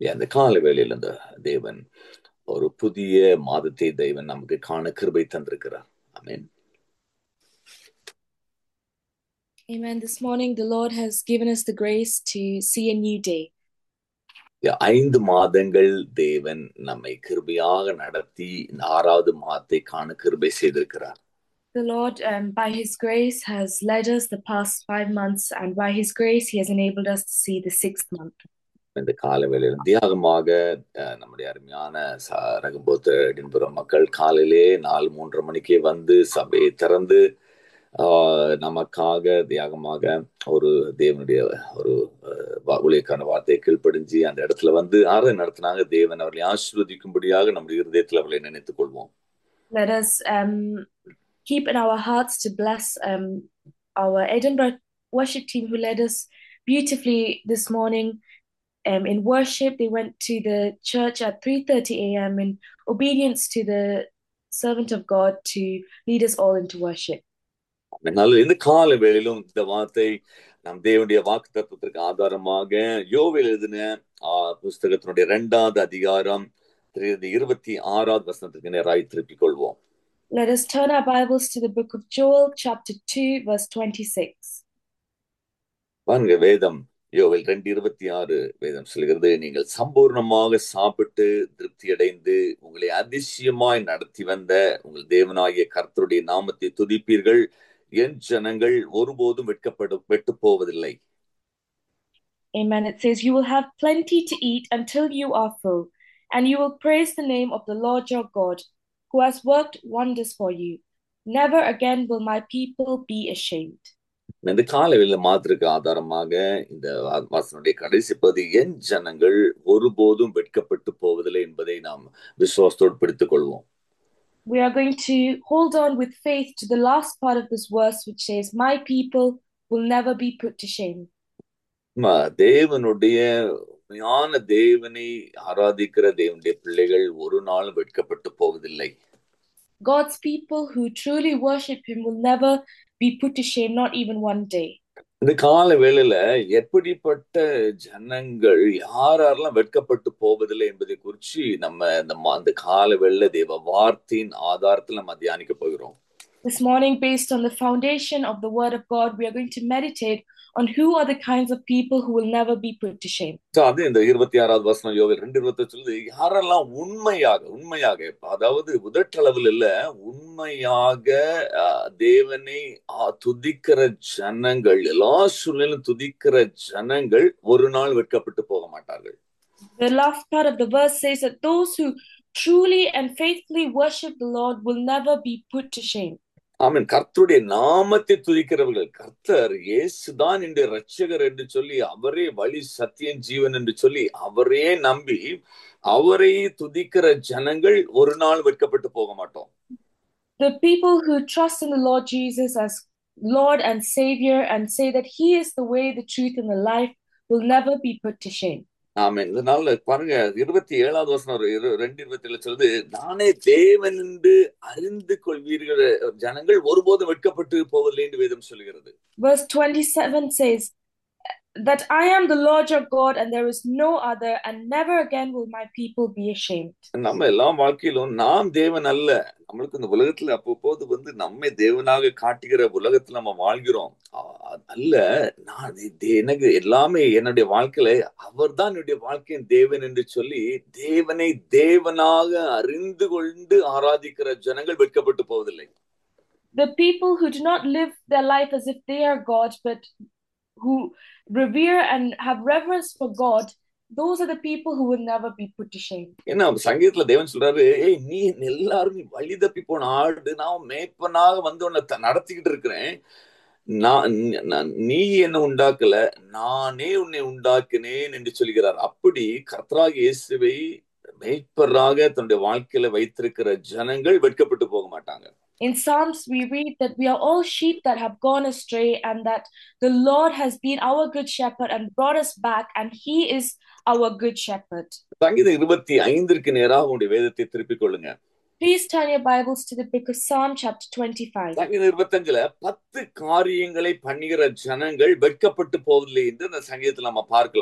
அந்த கால வேளையில் இந்த தேவன் ஒரு புதிய மாதத்தை தேவன் நமக்கு காண கிருபை தந்திருக்கிறார் ஆமென் Amen. This morning, the Lord has given us the grace to see a new day. ஐந்து மாதங்கள் தேவன் நம்மை கிருபையாக நடத்தி இந்த ஆறாவது மாதத்தை காண கிருபை செய்திருக்கிறார் The Lord, um, by His grace, has led us the past five months, and by His grace, He has enabled us to see the sixth month. இந்த கால வேளையில் தியாகமாக அஹ், நம்முடைய அருமையான ச- ரகம்போத் எடின்புரம் மக்கள் காலையிலே நாலு மூன்றரை மணிக்கே வந்து சபையை திறந்து ஆஹ், நமக்காக தியாகமாக ஒரு தேவனுடைய ஒரு அஹ், வா- ஊழியக்கான வார்த்தையை கீழ்ப்படிஞ்சு அந்த இடத்துல வந்து ஆராதனை நடத்தினாங்க தேவன் அவர்களை ஆசீர்வதிக்கும்படியாக நம்முடைய இருதயத்தில் அவர்களை நினைத்துக் கொள்வோம் Let us um, keep in our hearts to bless um, our Edinburgh worship team who led us beautifully this morning um, in worship. They went to the church at 3:30 a.m. in obedience to the servant of God to lead us all into worship. நல்ல இந்த கால வேளையிலும் இந்த வார்த்தை நம் தேவனுடைய வாக்கு தத்துவத்திற்கு ஆதாரமாக யோவேல் எழுதின ஆஹ், புஸ்தகத்தினுடைய இரண்டாவது அதிகாரம் திரு- இருபத்தி ஆறாவது வசனத்துக்கு நேராய் திருப்பிக் கொள்வோம் Let us turn our Bibles to the book of Joel, chapter 2, verse 26. பாருங்க வேதம் யோவேல் ரெண்டு இருபத்தி ஆறு வேதம் சொல்கிறது நீங்கள் சம்பூர்ணமாக சாப்பிட்டு திருப்தி அடைந்து உங்களை அதிசயமாய் நடத்தி வந்த உங்கள் தேவனாகிய கர்த்தருடைய நாமத்தை துதிப்பீர்கள் என் ஜனங்கள் ஒருபோதும் வெட்கப்படு வெட்டு போவதில்லை Amen. It says, You will have plenty to eat until you are full, and you will praise the name of the Lord your God, who has worked wonders for you. Never again will my people be ashamed. இந்த காலவெளியில மாத்திருக்கு ஆதாரமாக இந்த வா- வாசனுடைய கடைசி பகுதி என் ஜனங்கள் ஒருபோதும் வெட்கப்பட்டு போவதில்லை என்பதை நாம் விசுவாசத்தோடு பிடித்துக் கொள்வோம் We are going to hold on with faith to the last part of this verse, which says, My people will never be put to shame. ஆமா, தேவனுடைய உண்மையான தேவனை ஆராதிக்கிற தேவனுடைய பிள்ளைகள் ஒரு நாளும் வெட்கப்பட்டு போவதில்லை God's people who truly worship Him will never be put to shame, not even one day. இந்த கால வேளையில எப்படிப்பட்ட ஜனங்கள் யார் யாரெல்லாம் வெட்கப்பட்டு போவதில்லை என்பதை குறித்து நம்ம இந்த மா- இந்த கால வேளையில தேவ வார்த்தையின் ஆதாரத்தில் நம்ம தியானிக்க போகிறோம் This morning, based on the foundation of the Word of God, we are going to meditate on who are the kinds of people who will never be put to shame. So, அது இந்த இருபத்தி ஆறாவது வசனம் யோவில் ரெண்டு இருபத்தி சொல்லுது யாரெல்லாம் உண்மையாக உண்மையாக அதாவது உதட்டளவில் இல்ல உண்மையாக ஆஹ், தேவனை ஆஹ், துதிக்கிற ஜனங்கள் எல்லா சூழ்நிலையும் துதிக்கிற ஜனங்கள் ஒரு நாள் வெட்கப்பட்டு போக மாட்டார்கள் The last part of the verse says that those who truly and faithfully worship the Lord will never be put to shame. ஆமென் கர்த்தருடைய நாமத்தை துதிக்கிறவர்கள் கர்த்தர் இயேசுதான் என்னுடைய ரட்சகர் என்று சொல்லி அவரே வழி சத்தியம் ஜீவன் என்று சொல்லி அவரே நம்பி அவரை துதிக்கிற ஜனங்கள் ஒரு நாள் வெட்கப்பட்டு போக மாட்டோம் The people who trust in the Lord Jesus as Lord and Savior and say that He is the way, the truth, and the life will never be put to shame. ஆமென் இதனால பாருங்க இருபத்தி ஏழாவது வருஷம் ஒரு இரு- ரெண்டு இருபத்தி ஏழு சொல்லுது நானே தேவன் என்று அறிந்து கொள்வீர்கள் ஜனங்கள் ஒருபோதும் வெட்கப்பட்டு போவதில்லை என்று வேதம் சொல்கிறது Verse 27 says, That I am the Lord your God, and there is no other, and never again will my people be ashamed. நம்ம எல்லா வாழ்க்கையிலும் நாம் தேவன் அல்ல நம்மளுக்கு இந்த உலகத்துல அப்பப்போது வந்து நம்மை தேவனாக காட்டுகிற உலகத்துல நம்ம வாழ்கிறோம் அ- அல்ல நான் இது- இது எனக்கு எல்லாமே என்னுடைய வாழ்க்கையில அவர்தான் என்னுடைய வாழ்க்கையின் தேவன் என்று சொல்லி தேவனை தேவனாக அறிந்து கொண்டு ஆராதிக்கிற ஜனங்கள் வெட்கப்பட்டு போவதில்லை The people who do not live their life as if they are God, but who revere and have reverence for God, those are the people who will never be put to shame. ஏன்னா சங்கீதத்துல தேவன் சொல்றாரு ஏய் நீ எல்லாரும் நீ வழி தப்பி போன ஆடு நான் மேய்ப்பனாக வந்து உன்னை த- நடத்திக்கிட்டு இருக்கிறேன் நான் நான்- நீ என்ன உண்டாக்கல நானே உன்னை உண்டாக்கினேன் என்று சொல்கிறார் அப்படி கர்த்தராக இயேசுவை மேய்ப்பராக தன்னுடைய வாழ்க்கையில வைத்திருக்கிற ஜனங்கள் வெட்கப்பட்டு போக மாட்டாங்க In Psalms, we read that we are all sheep that have gone astray, and that the Lord has been our good shepherd and brought us back, and He is our good shepherd. சங்கீதம் இருபத்தி ஐந்திற்கு நேராக உங்களுடைய வேதத்தை திருப்பிக் கொள்ளுங்க Please turn your Bibles to the book of Psalm, chapter 25. சங்கீதம் இருபத்தஞ்சுல பத்து காரியங்களை பண்ணுகிற ஜனங்கள் வெட்கப்பட்டு போவதில்லை என்று அந்த சங்கீதத்துல நம்ம பார்க்கலாம்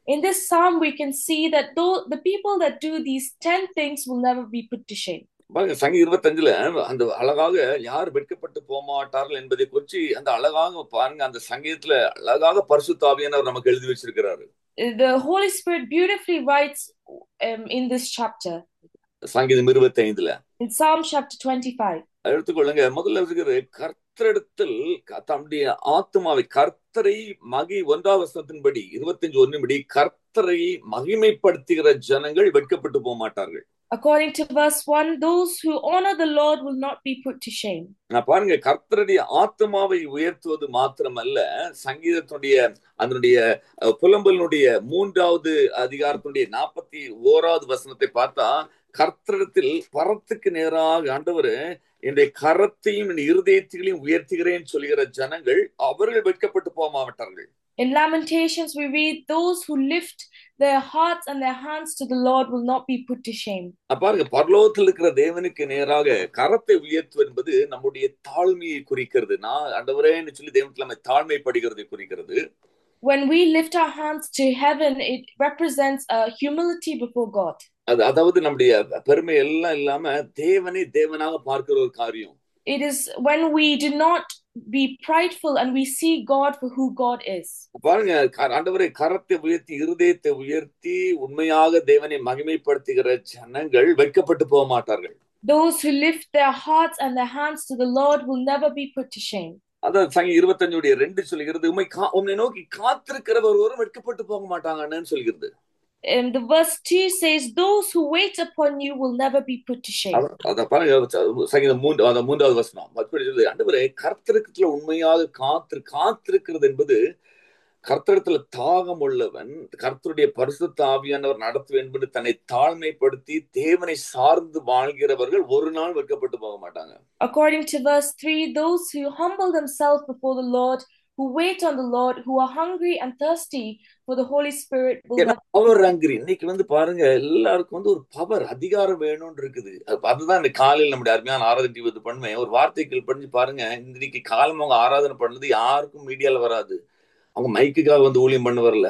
In this psalm, we can see that though the people that do these 10 things will never be put to shame. பாருங்க சங்கி இருபத்தஞ்சுல அந்த அழகாக யார் வெட்கப்பட்டு போக மாட்டார்கள் என்பதை குறிச்சு அந்த அழகாக பாருங்க அந்த சங்கீதத்துல அழகாக பரிசுத்தாவியானவர் நமக்கு எழுதி வச்சிருக்கிறாரு The Holy Spirit beautifully writes um, in this chapter, சங்கீதம் இருபத்தி ஐந்துல in Psalm chapter 25. எடுத்துக்கொள்ளுங்க முதல்ல இருக்கிறது கர்த்தரிடத்தில் க- தம்முடைய ஆத்மாவை கர்த்தரை மகி ஒன்றாம் வசனத்தின்படி இருபத்தஞ்சு ஒன்றின்படி கர்த்தரை மகிமைப்படுத்துகிற ஜனங்கள் வெட்கப்பட்டு போக மாட்டார்கள் According to verse 1, those who honor the Lord will not be put to shame. நான் பாருங்க கர்த்தருடைய ஆத்மாவை உயர்த்துவது மாத்திரமல்ல சங்கீதத்தினுடைய அதனுடைய அஹ், புலம்பலினுடைய மூன்றாவது அதிகாரத்தினுடைய நாற்பத்தி ஓராவது வசனத்தை பார்த்தா கர்த்தரிடத்தில் பரத்துக்கு நேராக ஆண்டவர் என்னுடைய கரத்தையும் என் இருதயத்தையும் உயர்த்துகிறேன் சொல்லுகிற ஜனங்கள் அவர்கள் வெட்கப்பட்டு போக மாட்டார்கள் In Lamentations, we read, Those who lift their hearts and their hands to the Lord will not be put to shame. அப்ப பாருங்க பரலோகத்தில் இருக்கிற தேவனுக்கு நேராக கரத்தை உயர்த்துவது என்பது நம்முடைய தாழ்மையை குறிக்கிறது நான் ஆண்டவரேன்னு சொல்லி தேவனத்தில் நம்ம தாழ்மைப்படுகிறதை குறிக்கிறது When we lift our hands to heaven, it represents a humility before God. அது அதாவது நம்முடைய பெருமை எல்லாம் இல்லாம தேவனை தேவனாக பார்க்கிற ஒரு காரியம் It is when we do not be prideful and we see God for who God is. பாருங்க க- ஆண்டவரை கரத்தை உயர்த்தி இருதயத்தை உயர்த்தி உண்மையாக தேவனை மகிமைப்படுத்துகிற ஜனங்கள் வெட்கப்பட்டு போக மாட்டார்கள் Those who lift their hearts and their hands to the Lord will never be put to shame. அதான் சங்க இருபத்தஞ்சுடைய ரெண்டு சொல்லுகிறது உண்மை கா உன்னை நோக்கி காத்திருக்கிறவர் ஒருவரும் வெட்கப்பட்டு போக மாட்டாங்கன்னு சொல்கிறது And the verse 2 says, Those who wait upon you will never be put to shame. அத- அத பாருங்க ச- சங்கீதம் மூன்று அந்த மூன்றாவது வசனம் மறுபடி சொல்லுது ஆண்டவரே கர்த்தருக்கத்துல உண்மையாக காத்து காத்திருக்கிறது என்பது கர்த்தரத்துல தாகம் உள்ளவன் கர்த்தருடைய பரிசுத்த ஆவியானவர் நடத்துவேன் என்பது தன்னை தாழ்மைப்படுத்தி தேவனை சார்ந்து வாழ்கிறவர்கள் ஒரு நாள் வெட்கப்பட்டு போக மாட்டாங்க According to verse 3, those who humble themselves before the Lord, who wait on the Lord, who are hungry and thirsty for the Holy Spirit will ஏன்னா never பவர் அங்கிரி இன்னைக்கு வந்து பாருங்க எல்லாருக்கும் வந்து ஒரு பவர் அதிகாரம் வேணும்னு இருக்குது அப்ப அதுதான் இந்த காலையில் நம்முடைய அருமையான ஆராதனை டிவி பண்ணுவேன் ஒரு வார்த்தைகள் படிஞ்சு பாருங்க இன்னைக்கு காலம் அவங்க ஆராதனை பண்ணது யாருக்கும் மீடியால வராது அவங்க மைக்குக்காக வந்து ஊழியம் பண்ண வரல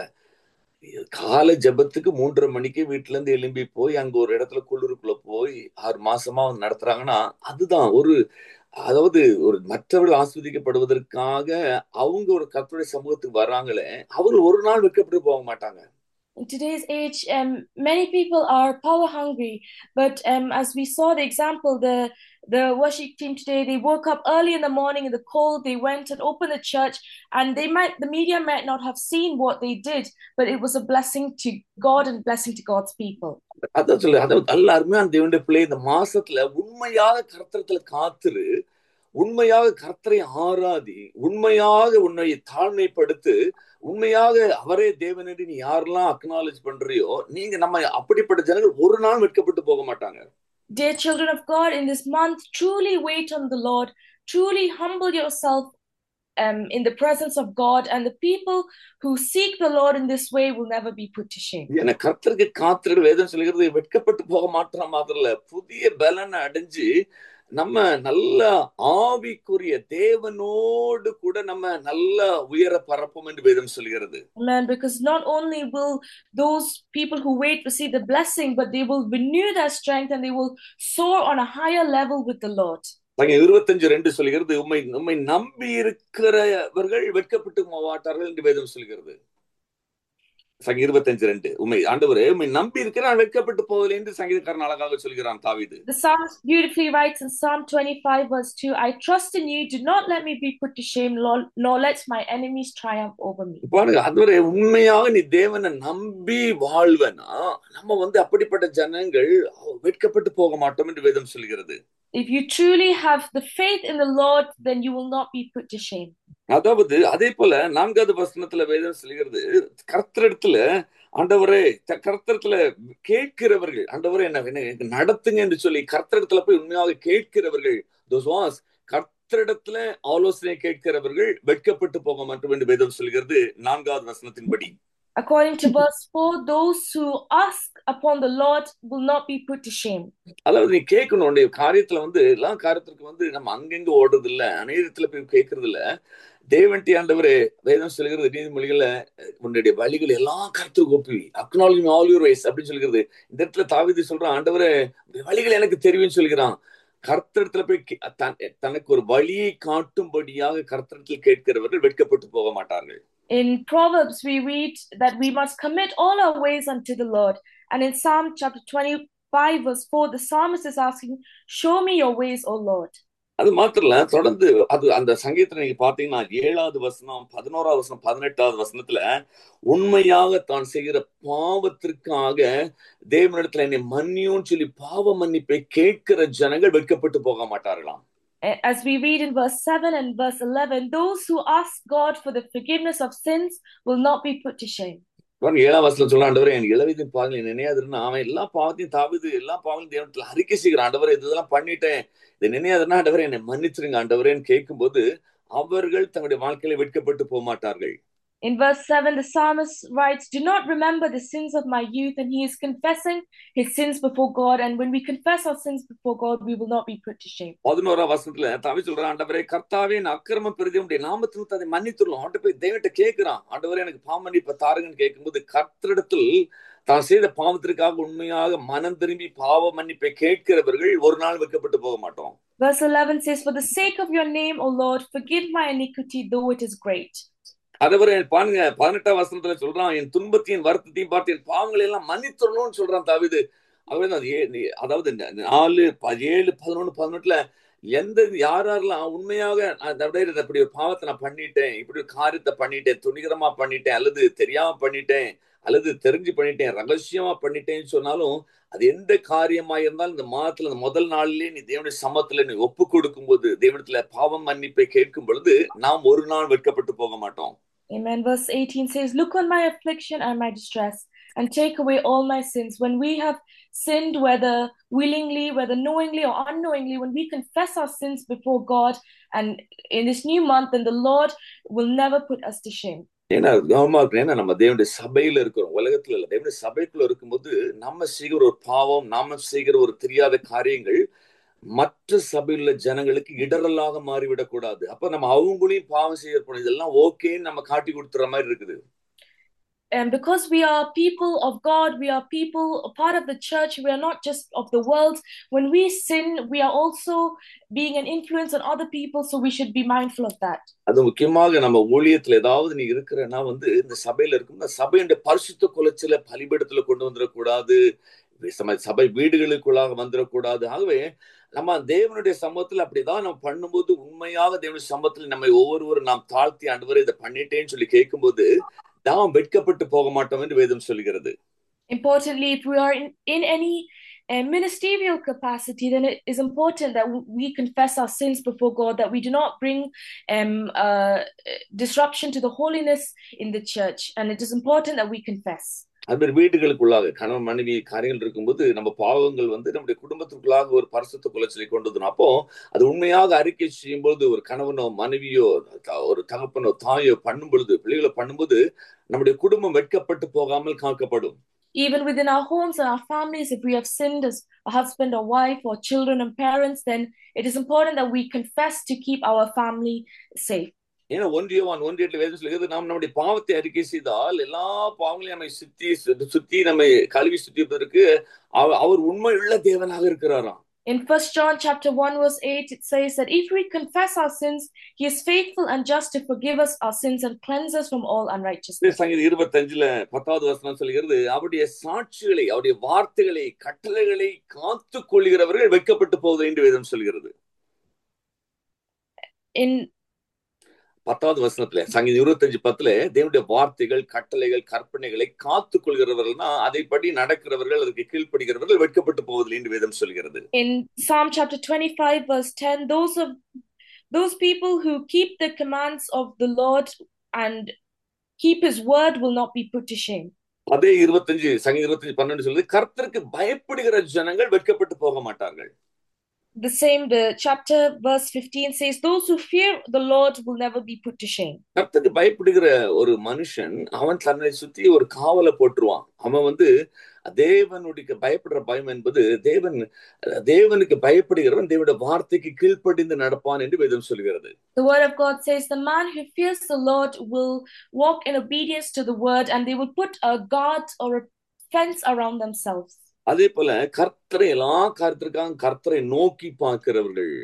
காலை ஜெபத்துக்கு மூன்றரை மணிக்கு வீட்டுல இருந்து எழும்பி போய் அங்க ஒரு இடத்துல குளிருக்குள்ள போய் ஆறு மாசமா வந்து நடத்துறாங்கன்னா அதுதான் ஒரு அதாவது ஒரு மற்றவர்கள் ஆஸ்வதிக்கப்படுவதற்காக அவங்க ஒரு கர்த்தருடைய சமூகத்துக்கு வர்றாங்களே அவர் ஒரு நாள் வெட்கப்பட்டு போக மாட்டாங்க In today's age, um, many people are power hungry, but um, as we saw the example, the the worship team today, they woke up early in the morning in the cold. They went and opened the church, and they might the media might not have seen what they did, but it was a blessing to God and blessing to God's people. அதான் சொல்லு அதாவது நல்ல அருமையான தேவனுடைய பிள்ளை இந்த மாசத்துல உண்மையாக கர்த்தரத்துல காத்துரு உண்மையாக கர்த்தரை ஆராதி உண்மையாக உன்னை தாழ்மைப்படுத்து உண்மையாக அவரே தேவன் என்று நீ யாரெல்லாம் அக்னாலேஜ் பண்றியோ நீங்க நம்ம அப்படிப்பட்ட ஜனங்கள் ஒரு நாள் வெட்கப்பட்டு போக மாட்டாங்க Dear children of God, in this month, truly wait on the Lord, truly humble yourself um, in the presence of God, and the people who seek the Lord in this way will never be put to shame. ஏன்னா கர்த்தருக்கு காத்திர வேதம் சொல்கிறது வெட்கப்பட்டு போக மாட்டோம் மாத்திரம் இல்ல புதிய பலனை அடைஞ்சு நம்ம நல்ல ஆவிக்குரிய தேவனோடு கூட நம்ம நல்ல உயர பரப்போம் என்று வேதம் சொல்கிறது Amen. Because not only will those people who wait receive the blessing, but they will renew their strength and they will soar on a higher level with the Lord. அங்கே இருபத்தஞ்சு ரெண்டு சொல்கிறது உண்மை உண்மை நம்பி இருக்கிறவர்கள் வெட்கப்பட்டு மாட்டார்கள் என்று வேதம் சொல்கிறது சங்க இருபத்தஞ்சு ரெண்டு உண்மை ஆண்டவரே உண்மை நம்பி இருக்கிறான் வெட்கப்பட்டு போவதில்லை என்று சங்கீதக்காரன் அழகாக சொல்கிறான் தாவீது The psalmist beautifully writes in Psalm 25, verse 2 I trust in you, do not let me be put to shame, Lord, nor let my enemies triumph over me. பாருங்க அதுவரை உண்மையாக நீ தேவனை நம்பி வாழ்வனா நம்ம வந்து அப்படிப்பட்ட ஜனங்கள் வெட்கப்பட்டு போக மாட்டோம் என்று வேதம் சொல்கிறது If you truly have the faith in the Lord, then you will not be put to shame. அதாவது அதே போல நான்காவது வசனத்துல வேதம் சொல்கிறது கர்த்தரிடத்துல ஆண்டவரே த- கர்த்தரிடத்துல கேட்கிறவர்கள் ஆண்டவரே என்ன என்ன எனக்கு நடத்துங்க என்று சொல்லி கர்த்தரிடத்துல போய் உண்மையாக கேட்கிறவர்கள் those was கர்த்தரிடத்துல ஆலோசனை கேட்கிறவர்கள் வெட்கப்பட்டு போக மாட்டோம் என்று வேதம் சொல்கிறது நான்காவது வசனத்தின்படி According to verse 4, those who ask upon the Lord will not be put to shame. அதாவது நீ கேட்கணும் உன்னுடைய காரியத்துல வந்து எல்லா காரியத்திற்கு வந்து நம்ம அங்கங்க ஓடுறது இல்ல அநேகத்துல போய் கேட்கறது இல்ல தேவன்டி ஆண்டவரே வேதம் சொல்கிறது நீதிமொழிகள்ல உன்னுடைய வழிகள் எல்லாம் கருத்து கோப்பி அக்னாலஜி ஆல் யூர் வைஸ் அப்படின்னு சொல்கிறது இந்த இடத்துல தாவிதி சொல்றான் ஆண்டவரே உன்னுடைய வழிகள் எனக்கு தெரியும் சொல்கிறான் கர்த்தரிடத்துல போய் கே- தன்- தனக்கு ஒரு வழியை காட்டும்படியாக கர்த்தரிடத்தில் கேட்கிறவர்கள் வெட்கப்பட்டு போக மாட்டார்கள் In Proverbs, we read that we must commit all our ways unto the Lord. And in Psalm chapter 25, verse 4, the psalmist is asking, Show me your ways, O Lord. அது மாத்திரம் இல்ல தொடர்ந்து அது அந்த சங்கீதத்துல நீங்க பாத்தீங்கன்னா ஏழாவது வசனம் பதினோராவது வசனம் பதினெட்டாவது வசனத்துல உண்மையாக தான் செய்கிற பாவத்திற்காக தேவனிடத்துல என்னை மன்னியும் சொல்லி பாவ மன்னிப்பை கேட்கிற ஜனங்கள் வெட்கப்பட்டு போக மாட்டார்களாம் As we read in verse 7 and verse 11, those who ask God for the forgiveness of sins will not be put to shame. பாருங்க ஏழாம் வசனம் சொல்ல ஆண்டவரே என் இளவயதின் பாவங்களை நினையாதுன்னா அவன் எல்லா பாவத்தையும் தாவிது எல்லா பாவங்களையும் தேவனத்துல அறிக்கை செய்கிறான் ஆண்டவரே இதெல்லாம் பண்ணிட்டேன் இதை நினையாதுன்னா ஆண்டவரே என்னை மன்னிச்சிருங்க ஆண்டவரேன்னு கேட்கும்போது அவர்கள் தங்களுடைய வாழ்க்கையில வெட்கப்பட்டு போக மாட்டார்கள் In verse 7, the psalmist writes, Do not remember the sins of my youth. And he is confessing his sins before God. And when we confess our sins before God, we will not be put to shame. பதினோராம் வசனத்துல தாவி சொல்றான் ஆண்டவரே கர்த்தாவே என் அக்கிரம பெருதி உடைய நாமத்திற்கு அதை மன்னித்துள்ளோம் அவன்கிட்ட போய் தேவன்கிட்ட கேட்கிறான் ஆண்டவரே எனக்கு பாவமன்னிப்ப தாருங்கன்னு கேட்கும்போது கர்த்தரிடத்தில் தான் செய்த பாவத்திற்காக உண்மையாக மனம் திரும்பி பாவ மன்னிப்பை கேட்கிறவர்கள் ஒரு நாள் வைக்கப்பட்டு போக மாட்டோம் Verse 11 says, For the sake of your name, O Lord, forgive my iniquity, though it is great. அதவரை பாருங்க பதினெட்டாம் வசனத்துல சொல்றான் என் துன்பத்தையும் வருத்தத்தையும் பார்த்து என் பாவங்களை எல்லாம் மன்னித்துடணும்னு சொல்றான் தாவிது அவன் அது ஏ- நீ- அதாவது இந்த நாலு ப- ஏழு பதினொன்னு பதினெட்டுல எந்த யார் யாரெல்லாம் உண்மையாக நான் இந்த அப்படியே இப்படி ஒரு பாவத்தை நான் பண்ணிட்டேன் இப்படி ஒரு காரியத்தை பண்ணிட்டேன் துணிகரமா பண்ணிட்டேன் அல்லது தெரியாம பண்ணிட்டேன் அல்லது தெரிஞ்சு பண்ணிட்டேன் ரகசியமா பண்ணிட்டேன்னு சொன்னாலும் அது எந்த காரியமா இருந்தாலும் இந்த மாதத்துல இந்த முதல் நாள்லயே நீ தேவனுடைய சமத்துல நீ ஒப்பு கொடுக்கும் போது தேவனத்துல பாவம் மன்னிப்பை கேட்கும் பொழுது நாம் ஒரு நாள் வெட்கப்பட்டு போக மாட்டோம் Amen. Verse 18 says, Look on my affliction and my distress, and take away all my sins. When we have sinned, whether willingly, whether knowingly or unknowingly, when we confess our sins before God and in this new month, then the Lord will never put us to shame. ஏன்னா கவனமா இருக்கணும் ஏன்னா நம்ம தேவனுடைய சபையில இருக்கிறோம் உலகத்துல இல்ல தேவனுடைய சபைக்குள்ள இருக்கும்போது நம்ம செய்கிற ஒரு பாவம் நாம செய்கிற ஒரு தெரியாத காரியங்கள் மற்ற சபையில ஜனங்களுக்கு இடரலாக மாறிவிடக் கூடாது அப்ப நம்ம அவங்களையும் பாவம் செய்யப்படும் இதெல்லாம் ஓகேன்னு நம்ம காட்டி கொடுத்துற மாதிரி இருக்குது And because we are people of God, we are people, a part of the church, we are not just of the world. When we sin, we are also being an influence on other people, so we should be mindful of that. அது முக்கியமாக நம்ம ஊழியத்துல ஏதாவது நீ இருக்கிறன்னா வந்து இந்த சபையில இருக்கும் இந்த சபையுடைய பரிசுத்த குலைச்சல பலிபீடத்துல கொண்டு வந்துடக்கூடாது சம- சபை வீடுகளுக்குள்ளாக வந்துடக்கூடாது ஆகவே நம்ம தேவனுடைய சமூகத்துல அப்படிதான் நம்ம பண்ணும்போது உண்மையாக தேவனுடைய சமூகத்துல நம்ம ஒவ்வொருவரும் நாம் தாழ்த்தி ஆண்டவரை இதை பண்ணிட்டேன்னு சொல்லி கேட்கும்போது நாம் வெட்கப்பட்டு போக மாட்டோம் என்று வேதம் சொல்கிறது Importantly, if we are in, in any uh, ministerial capacity, then it is important that we confess our sins before God, that we do not bring um, uh, disruption to the holiness in the church. And it is important that we confess. அது மாதிரி வீடுகளுக்குள்ளாக கணவன் மனைவி காரியங்கள் இருக்கும்போது நம்ம பாவங்கள் வந்து நம்முடைய குடும்பத்திற்குள்ளாக ஒரு பரிசுத்த குலைச்சலை கொண்டு வந்துடும் அப்போ அது உண்மையாக அறிக்கை செய்யும்போது ஒரு கணவனோ மனைவியோ த- ஒரு தகப்பனோ தாயோ பண்ணும் பொழுது பிள்ளைகளை பண்ணும்போது நம்முடைய குடும்பம் வெட்கப்பட்டு போகாமல் காக்கப்படும் Even within our homes and our families, if we have sinned as a husband or wife or children and parents, then it is important that we confess to keep our family safe. ஏன்னா ஒன்றியவான் ஒன்றியத்தில் வேதம் சொல்கிறது நாம் நம்முடைய பாவத்தை அறிக்கை செய்தால் எல்லா பாவங்களையும் நம்மை சுத்தி சுத்தி நம்மை கழுவி சுத்திப்பதற்கு அவர் அவர் உண்மையுள்ள தேவனாக இருக்கிறாராம் In First John chapter 1 verse 8 it says that if we confess our sins he is faithful and just to forgive us our sins and cleanse us from all unrighteousness. சங்கீதம் இருபத்தஞ்சுல பத்தாவது வசனம் சொல்கிறது அவருடைய சாட்சிகளை அவருடைய வார்த்தைகளை கட்டளைகளை காத்து கொள்கிறவர்கள் வெட்கப்பட்டு போவதை என்று வேதம் சொல்கிறது In பத்தாவது வசனத்துல சங்கீதம் இருபத்தஞ்சு பத்துல தேவனுடைய வார்த்தைகள் கட்டளைகள் கற்பனைகளை காத்து கொள்கிறவர்கள்னா அதைப்படி நடக்கிறவர்கள் அதற்கு கீழ்ப்படுகிறவர்கள் வெட்கப்பட்டு போவதில்லை என்று வேதம் சொல்கிறது in Psalm chapter 25 verse 10 those of those people who keep the commands of the Lord and keep his word will not be put to shame. அதே இருபத்தஞ்சு சங்கீதம் இருபத்தஞ்சு பன்னெண்டு சொல்லுது கர்த்தருக்கு பயப்படுகிற ஜனங்கள் வெட்கப்பட்டு போக மாட்டார்கள் The same the chapter verse 15 says those who fear the Lord will never be put to shame. கர்த்தருக்கு பயப்படுகிற ஒரு மனுஷன் அவன் தன்னை சுத்தி ஒரு காவலை போட்டுருவான் அவன் வந்து தேவனுடைய பயப்படுற பயம் என்பது தேவன் தேவனுக்கு பயப்படுகிறவன் தேவனுடைய வார்த்தைக்கு கீழ்ப்படிந்து நடப்பான் என்று வேதம் சொல்கிறது The word of God says, The man who fears the Lord will walk in obedience to the word, and they will put a guard or a fence around themselves. அதே போல கர்த்தரை எல்லா காரியத்திற்காக கர்த்தரை நோக்கி பார்க்கிறவர்கள்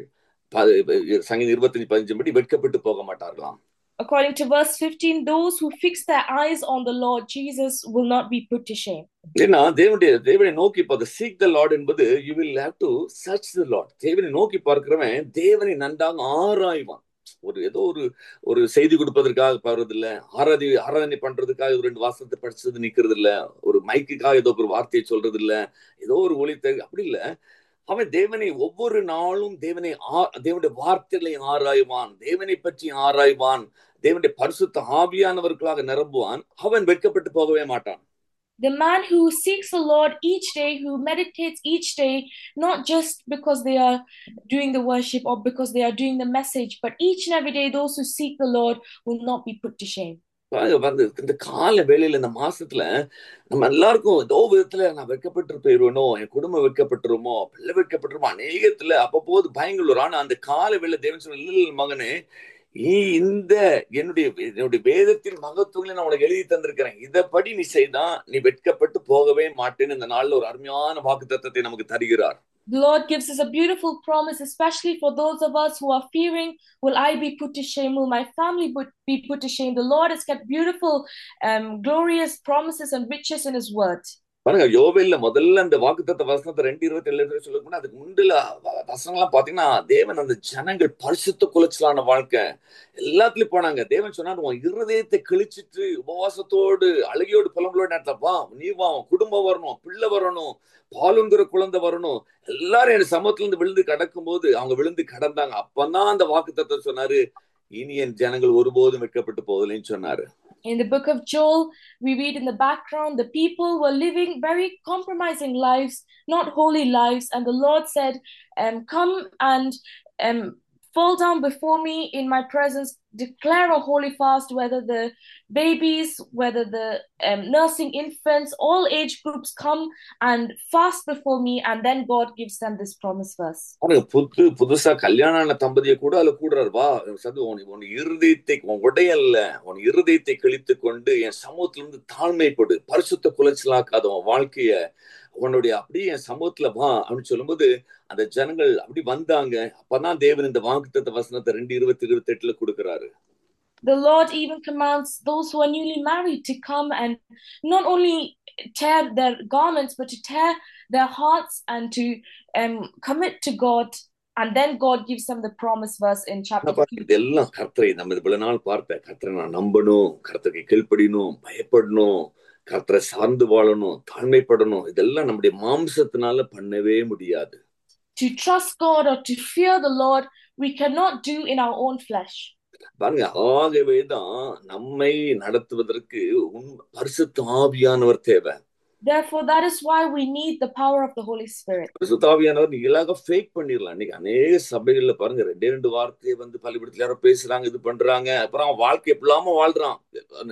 சங்கீதம் இருபத்தஞ்சு பதினஞ்சு படி வெட்கப்பட்டு போக மாட்டார்களாம் According to verse 15, those who fix their eyes on the Lord Jesus will not be put to shame. ஏன்னா தேவனுடைய தேவனை நோக்கி பார்த்து சீக் த லார்ட் என்பது you will have to search the Lord தேவனை நோக்கி பார்க்கிறவன் தேவனை நன்றாக ஆராய்வான் ஒரு ஏதோ ஒரு ஒரு செய்தி கொடுப்பதற்காக பாடுறது இல்ல ஆராதி ஆராதனை பண்றதுக்காக ஒரு ரெண்டு வாசத்தை படிச்சது நிக்கிறது இல்ல ஒரு மைக்குக்காக ஏதோ ஒரு வார்த்தையை சொல்றது இல்ல ஏதோ ஒரு ஒளித்தை அப்படி இல்ல அவன் தேவனை ஒவ்வொரு நாளும் தேவனை தேவனுடைய வார்த்தைகளை ஆராய்வான் தேவனை பற்றி ஆராய்வான் தேவனுடைய பரிசுத்த ஆவியானவர்களாக நிரம்புவான் அவன் வெட்கப்பட்டு போகவே மாட்டான் The man who seeks the Lord each day, who meditates each day, not just because they are doing the worship or because they are doing the message, but each and every day, those who seek the Lord will not be put to shame. வந்து இந்த கால வேலையில இந்த மாசத்துல நம்ம எல்லாருக்கும் ஏதோ விதத்துல நான் வெக்கப்பட்டு போயிருவனோ என் குடும்பம் வெக்கப்பட்டுருமோ பிள்ளை வெக்கப்பட்டுருமோ அநேகத்துல அப்பப்போது பயங்கள் ஆனா அந்த கால வேலை தேவன் சொன்ன மகனே நீ இந்த என்னுடைய என்னுடைய வேதத்தின் மகத்துவங்களை நான் உனக்கு எழுதி தந்திருக்கிறேன் இதப்படி நீ செய்தா நீ வெட்கப்பட்டு போகவே மாட்டேன்னு இந்த நாள்ல ஒரு அருமையான வாக்கு தத்தத்தை நமக்கு தருகிறார் The Lord gives us a beautiful promise, especially for those of us who are fearing, will I be put to shame? Will my family be put to shame? The Lord has kept beautiful, um, glorious promises and riches in His word. பாருங்க யோவேல்ல முதல்ல அந்த வாக்குத்தத்த வசனத்தை ரெண்டு இருபத்தி ஏழு சொல்லக்கூட அதுக்கு முண்டுல வசனம்லாம் பாத்தீங்கன்னா தேவன் அந்த ஜனங்கள் பரிசுத்த குலைச்சலான வாழ்க்கை எல்லாத்துலயும் போனாங்க தேவன் சொன்னார் உன் இருதயத்தை கிழிச்சிட்டு உபவாசத்தோடு அழகியோடு புலம்பலோடு நேரத்துல வா நீ வா குடும்பம் வரணும் பிள்ளை வரணும் பாலுங்கிற குழந்தை வரணும் எல்லாரும் என் சமத்துல இருந்து விழுந்து கடக்கும் போது அவங்க விழுந்து கடந்தாங்க அப்பதான் அந்த வாக்குத்தத்தை சொன்னாரு இனி என் ஜனங்கள் ஒருபோதும் வெட்கப்பட்டு போகலைன்னு சொன்னாரு In the book of Joel, we read in the background the people were living very compromising lives, not holy lives. And the Lord said, um, Come and um, fall down before me in my presence, declare a holy fast, whether the babies, whether the um, nursing infants, all age groups come and fast before me. And then God gives them this promise verse. புது புதுசா கல்யாணம் ஆன தம்பதியை கூட அதுல கூடுறாரு வா சது உன் உன் இருதயத்தை உன் உடையல்ல உன் இருதயத்தை கிழித்து கொண்டு என் சமூகத்துல இருந்து தாழ்மைப்படு பரிசுத்த குலைச்சலாக்காத உன் வாழ்க்கைய உன்னுடைய அப்படியே என் சமூகத்துல வா அப்படின்னு சொல்லும்போது அந்த ஜனங்கள் அப்படி வந்தாங்க அப்பதான் தேவன் இந்த வாக்குத்த வசனத்தை ரெண்டு இருபத்தி இருபத்தி எட்டுல கொடுக்கிறாரு The Lord even commands those who are newly married to come and not only tear their garments, but to tear their hearts and to um, commit to God. And then God gives them the promise verse in chapter 2. இதெல்லாம் கர்த்தரை நம்ம இவ்வளவு நாள் பார்த்த கர்த்தரை நான் நம்பணும் கர்த்தருக்கு கீழ்ப்படினும் பயப்படணும் கர்த்தரை சார்ந்து வாழணும் தாழ்மைப்படணும் இதெல்லாம் நம்முடைய மாம்சத்தினால பண்ணவே முடியாது To trust God or to fear the Lord, we cannot do in our own flesh. பாருங்க ஆகவேதான் நம்மை நடத்துவதற்கு உன் பரிசுத்த ஆவியானவர் தேவை Therefore, that is why we need the power of the Holy Spirit. பரிசுத்த ஆவியானவர் நீங்களாக ஃபேக் பண்ணிடலாம் இன்னைக்கு அநேக சபைகள்ல பாருங்க ரெண்டே ரெண்டு வார்த்தையை வந்து பள்ளிக்கூடத்துல யாரோ பேசுறாங்க இது பண்றாங்க அப்புறம் அவன் வாழ்க்கை எப்படிலாம வாழ்றான்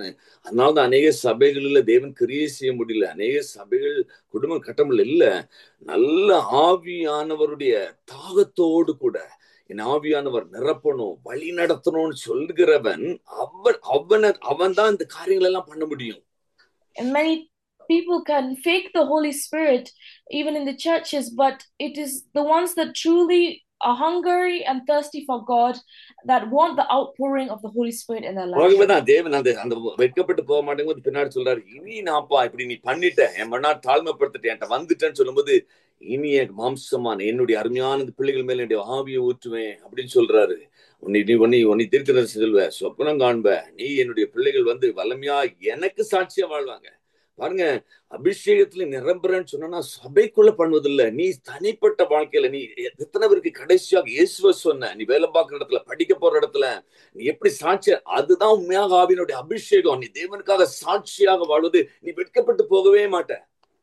அதனால தான் அநேக சபைகளில் தேவன் கிரியை செய்ய முடியல அநேக சபைகள் குடும்ப கட்டமில் இல்ல நல்ல ஆவியானவருடைய தாகத்தோடு கூட என் ஆவியானவர் நிரப்பணும் வழி நடத்தணும்னு சொல்கிறவன் அவன் அவன அவன் தான் இந்த காரியங்கள் எல்லாம் பண்ண முடியும் And many people can fake the Holy Spirit even in the churches, but it is the ones that truly are hungry and thirsty for God that want the outpouring of the Holy Spirit in their life. உலகமே தேவன் அந்த அந்த வெட்கப்பட்டு போக மாட்டேங்கும்போது பின்னாடி சொல்றாரு இனி நான்ப்பா இப்படி நீ பண்ணிட்ட என் மண்ணா தாழ்மைப்படுத்திட்ட என்கிட்ட வந்துட்டேன்னு சொல்லும்போது இனி என் மாம்சமான என்னுடைய அருமையான பிள்ளைகள் மேல என்னுடைய ஆவியை ஊற்றுவேன் அப்படின்னு சொல்றாரு உன்னை நீ உன்னை உன்னை திருக்கிறது செல்வ சொப்பனம் காண்ப நீ என்னுடைய பிள்ளைகள் வந்து வல்லமையா எனக்கு சாட்சியா வாழ்வாங்க பாருங்க அபிஷேகத்துல நிரம்புறன்னு சொன்னா சபைக்குள்ள பண்ணுவதில்ல நீ தனிப்பட்ட வாழ்க்கையில நீ எத்தனை பேருக்கு கடைசியாக இயேசுவ சொன்ன நீ வேலை பார்க்குற இடத்துல படிக்க போற இடத்துல நீ எப்படி சாட்சி அதுதான் உண்மையாக ஆவினுடைய அபிஷேகம் நீ தேவனுக்காக சாட்சியாக வாழ்வது நீ வெட்கப்பட்டு போகவே மாட்ட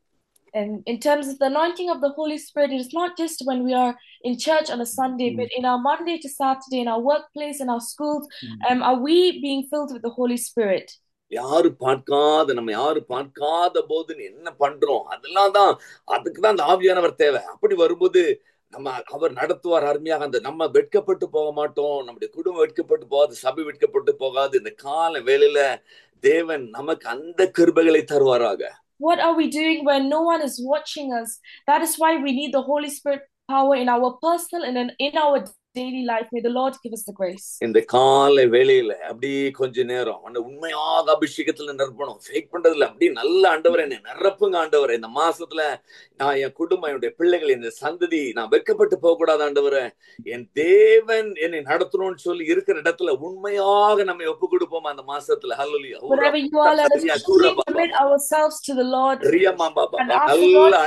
And in terms of the anointing of the Holy Spirit, it is not just when we are in church on a Sunday, Mm. but in our Monday to Saturday, in our workplace, in our schools, Mm. um, are we being filled with the Holy Spirit? யாரு பார்க்காத நம்ம யாரு பார்க்காத போது என்ன பண்றோம் அதெல்லாம் தான் அதுக்கு தான் அந்த ஆவியானவர் தேவை அப்படி வரும்போது நம்ம அவர் நடத்துவார் அருமையாக அந்த நம்ம வெட்கப்பட்டு போக மாட்டோம் நம்முடைய குடும்பம் வெட்கப்பட்டு போகாது சபை வெட்கப்பட்டு போகாது இந்த கால வேலையில தேவன் நமக்கு அந்த கிருபைகளை தருவாராக What are we doing when no one is watching us? That is why we need the Holy Spirit power in our personal and in, in our daily life. May the Lord give us the grace. இந்த காலை வேலையில அப்படி கொஞ்ச நேரம் அந்த உண்மையாக அபிஷேகத்துல நிரப்பணும் fake பண்றதுல அப்படி நல்ல ஆண்டவர் என்னை நிரப்புங்க ஆண்டவர் இந்த மாசத்துல நான் என் குடும்பம் என்னுடைய பிள்ளைகள் இந்த சந்ததி நான் வெட்கப்பட்டு போக கூடாது ஆண்டவரே என் தேவன் என்னை நடத்தணும்னு சொல்லி இருக்கிற இடத்துல உண்மையாக நம்ம ஒப்பு கொடுப்போம் அந்த மாசத்துல ஹல்லேலூயா Wherever you are, let us Hallelujah. truly commit ourselves to the Lord. ரியம்மா Baba And after நல்ல